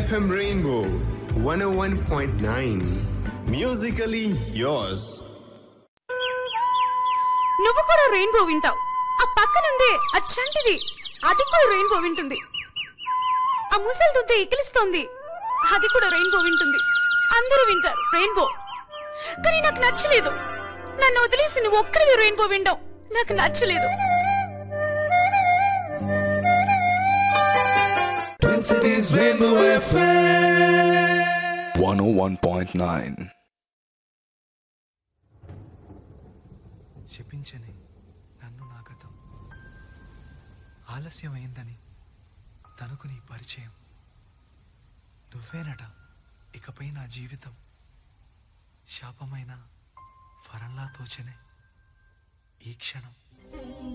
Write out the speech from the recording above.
FM Rainbow 101.9. Musically yours. నువ్వు కూడా rainbow వింటావు ఆ పక్కనుందే ఆ చంటిది అది కూడా రెయిన్బో వింటుంది ఆ ముసలి దుద్ద ఎకిలిస్తోంది అది కూడా రెయిన్బో వింటుంది అందరూ వింటారు రెయిన్బో కానీ నాకు నచ్చలేదు నన్ను వదిలేసి నువ్వు ఒక్కడివి రెయిన్బో వింటావు నాకు నచ్చలేదు Twin Cities Rainbow FM. 101.9 శపించని నన్ను నా గతం ఆలస్యమైందని తనకు నీ పరిచయం నువ్వేనట ఇకపై నా జీవితం శాపమైన వరంలా తోచనే ఈ క్షణం